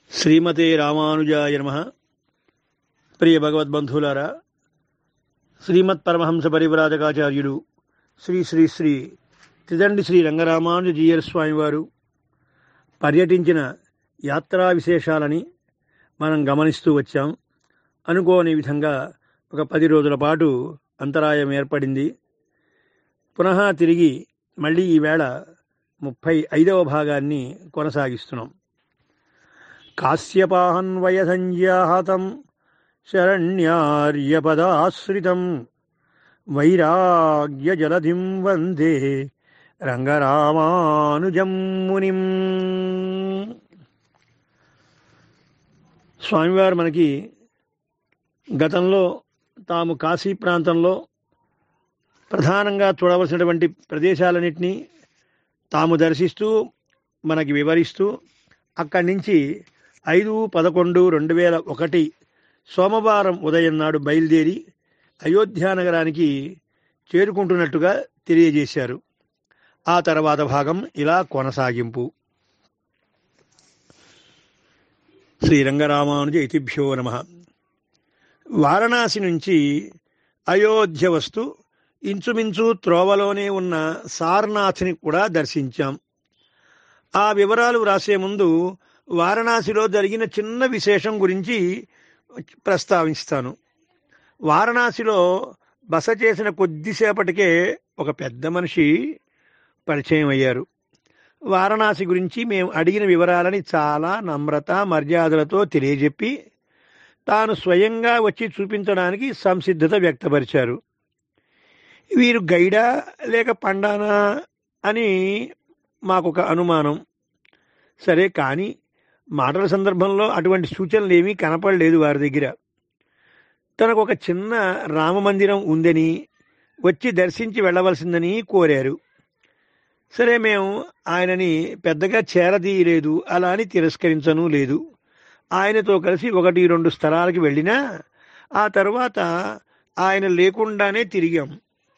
శ్రీమతే రామానుజాయ నమ ప్రియ భగవద్బంధువులారా శ్రీమత్ పరమహంస పరివ్రాజకాచార్యుడు శ్రీ శ్రీ శ్రీ త్రిదండి శ్రీ రంగరామానుజ జీయర్ స్వామివారు పర్యటించిన యాత్రా విశేషాలని మనం గమనిస్తూ వచ్చాం అనుకోని విధంగా ఒక పది రోజుల పాటు అంతరాయం ఏర్పడింది పునః తిరిగి మళ్ళీ ఈవేళ ముప్పై ఐదవ భాగాన్ని కొనసాగిస్తున్నాం కాశ్యపాహన్వయ సంజాతం శరణ్యార్యపదాశ్రితం వైరాగ్య జలధిం వందే రంగరామానుజం మునిం స్వామివారు మనకి గతంలో తాము కాశీ ప్రాంతంలో ప్రధానంగా చూడవలసినటువంటి ప్రదేశాలన్నింటినీ తాము దర్శిస్తూ మనకి వివరిస్తూ అక్కడి నుంచి ఐదు పదకొండు రెండు వేల ఒకటి సోమవారం ఉదయం నాడు బయలుదేరి అయోధ్య నగరానికి చేరుకుంటున్నట్టుగా తెలియజేశారు ఆ తర్వాత భాగం ఇలా కొనసాగింపు శ్రీరంగరామానుజ ఇతిభ్యో నమ వారణాసి నుంచి అయోధ్య వస్తూ ఇంచుమించు త్రోవలోనే ఉన్న సారనాథ్ని కూడా దర్శించాం ఆ వివరాలు వ్రాసే ముందు వారణాసిలో జరిగిన చిన్న విశేషం గురించి ప్రస్తావిస్తాను వారణాసిలో బస చేసిన కొద్దిసేపటికే ఒక పెద్ద మనిషి పరిచయం అయ్యారు వారణాసి గురించి మేము అడిగిన వివరాలని చాలా నమ్రత మర్యాదలతో తెలియజెప్పి తాను స్వయంగా వచ్చి చూపించడానికి సంసిద్ధత వ్యక్తపరిచారు వీరు గైడా లేక పండానా అని మాకొక అనుమానం సరే కానీ మాటల సందర్భంలో అటువంటి సూచనలు ఏమీ కనపడలేదు వారి దగ్గర తనకు ఒక చిన్న రామమందిరం ఉందని వచ్చి దర్శించి వెళ్ళవలసిందని కోరారు సరే మేము ఆయనని పెద్దగా చేరదీయలేదు అలా అని తిరస్కరించను లేదు ఆయనతో కలిసి ఒకటి రెండు స్థలాలకు వెళ్ళినా ఆ తర్వాత ఆయన లేకుండానే తిరిగాం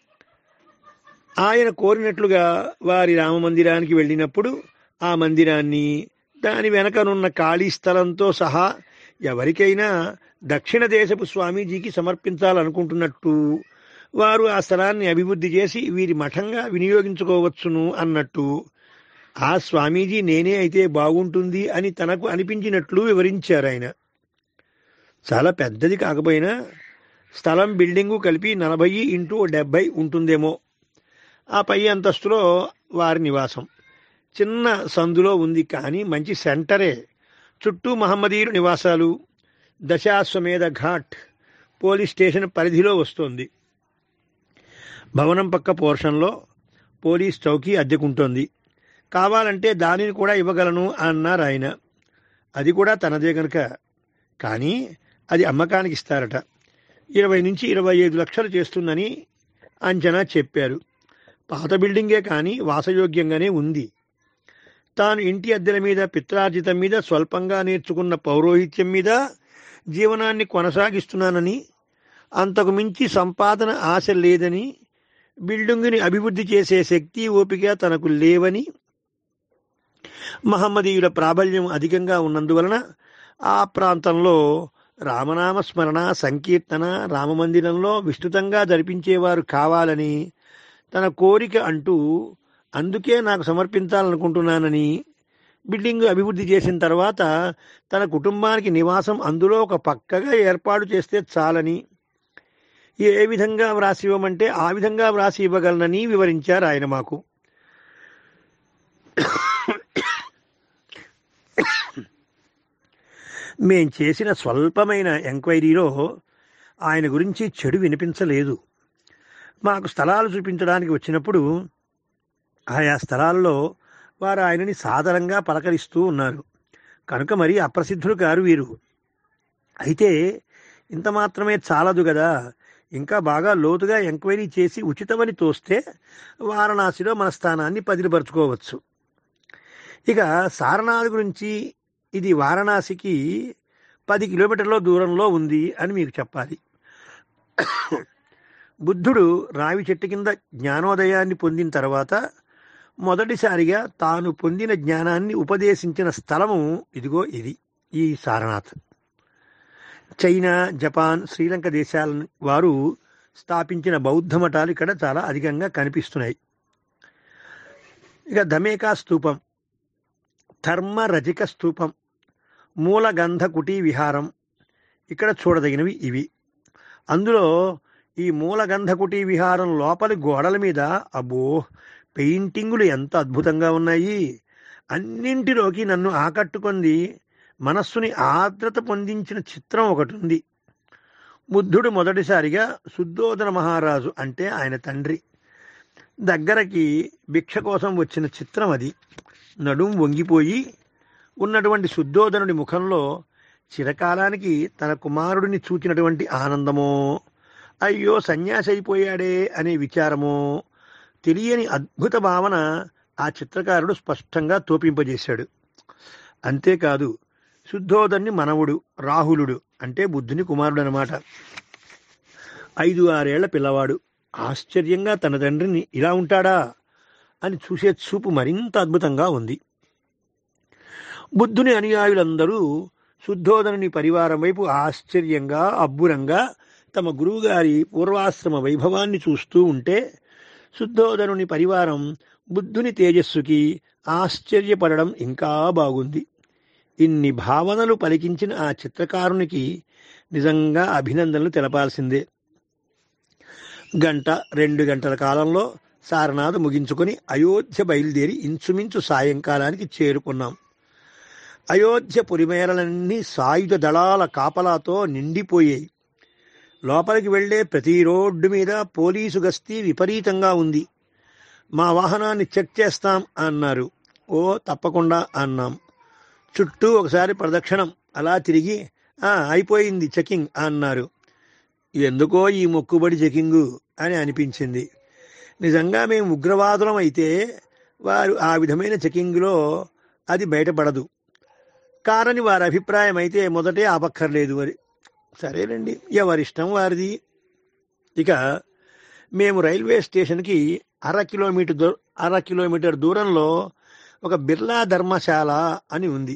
ఆయన కోరినట్లుగా వారి రామ మందిరానికి వెళ్ళినప్పుడు ఆ మందిరాన్ని దాని వెనకనున్న ఖాళీ స్థలంతో సహా ఎవరికైనా దక్షిణ దేశపు స్వామీజీకి సమర్పించాలనుకుంటున్నట్టు వారు ఆ స్థలాన్ని అభివృద్ధి చేసి వీరి మఠంగా వినియోగించుకోవచ్చును అన్నట్టు ఆ స్వామీజీ నేనే అయితే బాగుంటుంది అని తనకు అనిపించినట్లు వివరించారు ఆయన చాలా పెద్దది కాకపోయినా స్థలం బిల్డింగు కలిపి నలభై ఇంటూ డెబ్బై ఉంటుందేమో ఆ పై అంతస్తులో వారి నివాసం చిన్న సందులో ఉంది కానీ మంచి సెంటరే చుట్టూ మహమ్మదీయుల నివాసాలు దశాశ్వమేధ ఘాట్ పోలీస్ స్టేషన్ పరిధిలో వస్తోంది భవనం పక్క పోర్షన్లో పోలీస్ చౌకీ అద్దెకుంటోంది కావాలంటే దానిని కూడా ఇవ్వగలను అన్నారు ఆయన అది కూడా తనదే కనుక కానీ అది అమ్మకానికి ఇస్తారట ఇరవై నుంచి ఇరవై ఐదు లక్షలు చేస్తుందని అంచనా చెప్పారు పాత బిల్డింగే కానీ వాసయోగ్యంగానే ఉంది తాను ఇంటి అద్దెల మీద పిత్రార్జితం మీద స్వల్పంగా నేర్చుకున్న పౌరోహిత్యం మీద జీవనాన్ని కొనసాగిస్తున్నానని అంతకు మించి సంపాదన ఆశ లేదని బిల్డింగుని అభివృద్ధి చేసే శక్తి ఓపిక తనకు లేవని మహమ్మదీయుల ప్రాబల్యం అధికంగా ఉన్నందువలన ఆ ప్రాంతంలో రామనామ స్మరణ సంకీర్తన రామమందిరంలో విస్తృతంగా జరిపించేవారు కావాలని తన కోరిక అంటూ అందుకే నాకు సమర్పించాలనుకుంటున్నానని బిల్డింగ్ అభివృద్ధి చేసిన తర్వాత తన కుటుంబానికి నివాసం అందులో ఒక పక్కగా ఏర్పాటు చేస్తే చాలని ఏ విధంగా వ్రాసి ఇవ్వమంటే ఆ విధంగా వ్రాసి ఇవ్వగలనని వివరించారు ఆయన మాకు మేం చేసిన స్వల్పమైన ఎంక్వైరీలో ఆయన గురించి చెడు వినిపించలేదు మాకు స్థలాలు చూపించడానికి వచ్చినప్పుడు ఆయా స్థలాల్లో వారు ఆయనని సాదరంగా పలకరిస్తూ ఉన్నారు కనుక మరి అప్రసిద్ధులు కారు వీరు అయితే ఇంత మాత్రమే చాలదు కదా ఇంకా బాగా లోతుగా ఎంక్వైరీ చేసి ఉచితమని తోస్తే వారణాసిలో మన స్థానాన్ని పదిలిపరుచుకోవచ్చు ఇక సారనాథ్ గురించి ఇది వారణాసికి పది కిలోమీటర్ల దూరంలో ఉంది అని మీకు చెప్పాలి బుద్ధుడు రావి చెట్టు కింద జ్ఞానోదయాన్ని పొందిన తర్వాత మొదటిసారిగా తాను పొందిన జ్ఞానాన్ని ఉపదేశించిన స్థలము ఇదిగో ఇది ఈ సారనాథ్ చైనా జపాన్ శ్రీలంక దేశాల వారు స్థాపించిన బౌద్ధ మఠాలు ఇక్కడ చాలా అధికంగా కనిపిస్తున్నాయి ఇక ధమేకా స్తూపం ధర్మరజిక స్తూపం మూలగంధ కుటీ విహారం ఇక్కడ చూడదగినవి ఇవి అందులో ఈ మూలగంధ కుటీ విహారం లోపలి గోడల మీద అబ్బో పెయింటింగులు ఎంత అద్భుతంగా ఉన్నాయి అన్నింటిలోకి నన్ను ఆకట్టుకుంది మనస్సుని ఆర్ద్రత పొందించిన చిత్రం ఒకటి ఉంది బుద్ధుడు మొదటిసారిగా శుద్ధోదన మహారాజు అంటే ఆయన తండ్రి దగ్గరకి భిక్ష కోసం వచ్చిన చిత్రం అది నడుం వంగిపోయి ఉన్నటువంటి శుద్ధోదనుడి ముఖంలో చిరకాలానికి తన కుమారుడిని చూచినటువంటి ఆనందమో అయ్యో సన్యాసి అయిపోయాడే అనే విచారమో తెలియని అద్భుత భావన ఆ చిత్రకారుడు స్పష్టంగా తోపింపజేశాడు అంతేకాదు శుద్ధోదన్ని మనవుడు రాహులుడు అంటే బుద్ధుని కుమారుడు అనమాట ఐదు ఆరేళ్ల పిల్లవాడు ఆశ్చర్యంగా తన తండ్రిని ఇలా ఉంటాడా అని చూసే చూపు మరింత అద్భుతంగా ఉంది బుద్ధుని అనుయాయులందరూ శుద్ధోదనుని పరివారం వైపు ఆశ్చర్యంగా అబ్బురంగా తమ గురువుగారి పూర్వాశ్రమ వైభవాన్ని చూస్తూ ఉంటే శుద్ధోదనుని పరివారం బుద్ధుని తేజస్సుకి ఆశ్చర్యపడడం ఇంకా బాగుంది ఇన్ని భావనలు పలికించిన ఆ చిత్రకారునికి నిజంగా అభినందనలు తెలపాల్సిందే గంట రెండు గంటల కాలంలో సారనాథ్ ముగించుకొని అయోధ్య బయలుదేరి ఇంచుమించు సాయంకాలానికి చేరుకున్నాం అయోధ్య పొలిమేరలన్నీ సాయుధ దళాల కాపలాతో నిండిపోయాయి లోపలికి వెళ్లే ప్రతి రోడ్డు మీద పోలీసు గస్తీ విపరీతంగా ఉంది మా వాహనాన్ని చెక్ చేస్తాం అన్నారు ఓ తప్పకుండా అన్నాం చుట్టూ ఒకసారి ప్రదక్షిణం అలా తిరిగి "ఆ, అయిపోయింది చెకింగ్ అన్నారు ఎందుకో ఈ మొక్కుబడి చెకింగు అని అనిపించింది నిజంగా మేము ఉగ్రవాదులం అయితే వారు ఆ విధమైన చెకింగ్లో అది బయటపడదు కారని వారి అభిప్రాయం అయితే మొదటే ఆపక్కర్లేదు మరి సరేనండి ఎవరిష్టం వారిది ఇక మేము రైల్వే స్టేషన్కి అర కిలోమీటర్ దూ అర కిలోమీటర్ దూరంలో ఒక బిర్లా ధర్మశాల అని ఉంది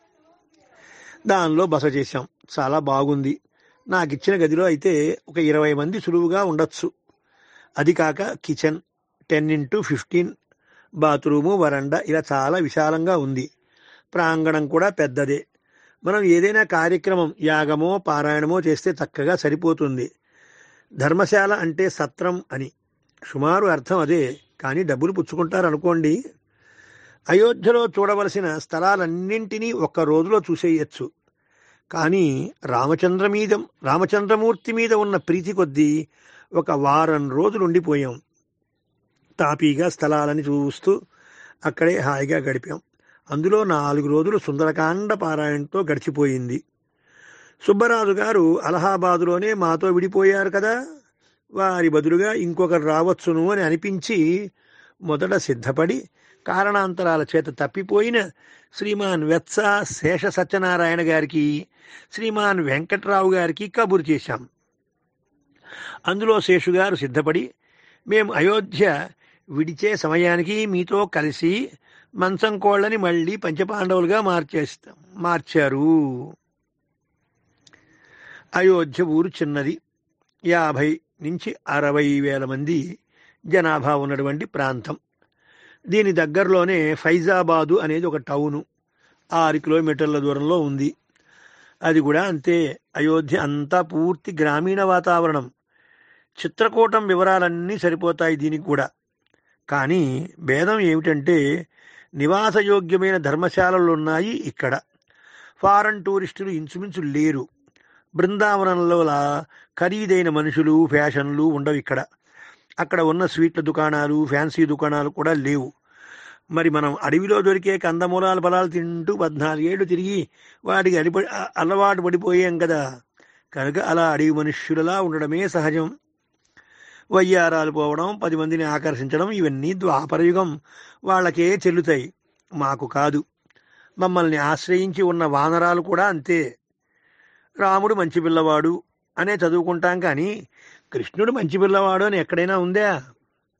దానిలో బస చేశాం చాలా బాగుంది నాకు ఇచ్చిన గదిలో అయితే ఒక ఇరవై మంది సులువుగా ఉండొచ్చు అది కాక kitchen ten into fifteen bathroom వరండా ఇలా చాలా విశాలంగా ఉంది ప్రాంగణం కూడా పెద్దదే మనం ఏదైనా కార్యక్రమం యాగమో పారాయణమో చేస్తే చక్కగా సరిపోతుంది ధర్మశాల అంటే సత్రం అని సుమారు అర్థం అదే కానీ డబ్బులు పుచ్చుకుంటారు అనుకోండి అయోధ్యలో చూడవలసిన స్థలాలన్నింటినీ ఒక్క రోజులో చూసేయచ్చు కానీ రామచంద్ర మీద రామచంద్రమూర్తి మీద ఉన్న ప్రీతి కొద్దీ ఒక వారం రోజులు ఉండిపోయాం తాపీగా స్థలాలని చూస్తూ అక్కడే హాయిగా గడిపాం అందులో నాలుగు రోజులు సుందరకాండ పారాయణతో గడిచిపోయింది సుబ్బరాజు గారు అలహాబాదులోనే మాతో విడిపోయారు కదా వారి బదులుగా ఇంకొకరు రావచ్చును అని అనిపించి మొదట సిద్ధపడి కారణాంతరాల చేత తప్పిపోయిన శ్రీమాన్ వెత్స శేష సత్యనారాయణ గారికి శ్రీమాన్ వెంకట్రావు గారికి కబురు చేశాం అందులో శేషుగారు సిద్ధపడి మేము అయోధ్య విడిచే సమయానికి మీతో కలిసి మంచం కోళ్ళని మళ్ళీ పంచపాండవులుగా మార్చేస్తాం మార్చారు అయోధ్య ఊరు చిన్నది యాభై నుంచి అరవై వేల మంది జనాభా ఉన్నటువంటి ప్రాంతం దీని దగ్గరలోనే ఫైజాబాదు అనేది ఒక టౌను ఆరు కిలోమీటర్ల దూరంలో ఉంది అది కూడా అంతే అయోధ్య అంతా పూర్తి గ్రామీణ వాతావరణం చిత్రకూటం వివరాలన్నీ సరిపోతాయి దీనికి కూడా కానీ భేదం ఏమిటంటే నివాసయోగ్యమైన ధర్మశాలలు ఉన్నాయి ఇక్కడ ఫారెన్ టూరిస్టులు ఇంచుమించు లేరు బృందావనంలోలా ఖరీదైన మనుషులు ఫ్యాషన్లు ఉండవు ఇక్కడ అక్కడ ఉన్న స్వీట్ల దుకాణాలు ఫ్యాన్సీ దుకాణాలు కూడా లేవు మరి మనం అడవిలో దొరికే కందమూలాల ఫలాలు తింటూ పద్నాలుగేళ్లు తిరిగి వాటికి అడిప అలవాటు పడిపోయాం కదా కనుక అలా అడవి మనుష్యులలా ఉండడమే సహజం వయ్యారాలు పోవడం పది మందిని ఆకర్షించడం ఇవన్నీ ద్వాపరయుగం వాళ్ళకే చెల్లుతాయి మాకు కాదు మమ్మల్ని ఆశ్రయించి ఉన్న వానరాలు కూడా అంతే రాముడు మంచి పిల్లవాడు అనే చదువుకుంటాం కానీ కృష్ణుడు మంచి పిల్లవాడు అని ఎక్కడైనా ఉందా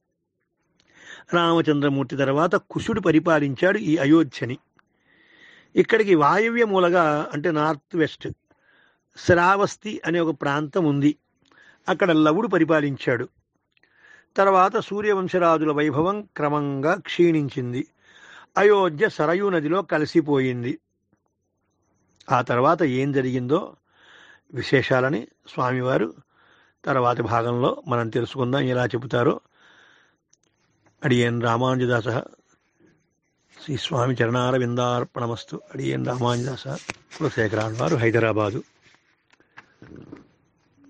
రామచంద్రమూర్తి తర్వాత కుశుడు పరిపాలించాడు ఈ అయోధ్యని ఇక్కడికి వాయువ్య మూలగా అంటే నార్త్ వెస్ట్ శ్రావస్తి అనే ఒక ప్రాంతం ఉంది అక్కడ లవుడు పరిపాలించాడు తర్వాత సూర్యవంశరాజుల వైభవం క్రమంగా క్షీణించింది అయోధ్య సరయూ నదిలో కలిసిపోయింది ఆ తర్వాత ఏం జరిగిందో విశేషాలని స్వామివారు తర్వాతి భాగంలో మనం తెలుసుకుందాం ఎలా చెబుతారో అడియన్ రామానుజదాస శ్రీ స్వామి చరణార విందార్పణమస్తు అడియన్ రామానుజదాస కులశేఖరాన్ వారు హైదరాబాదు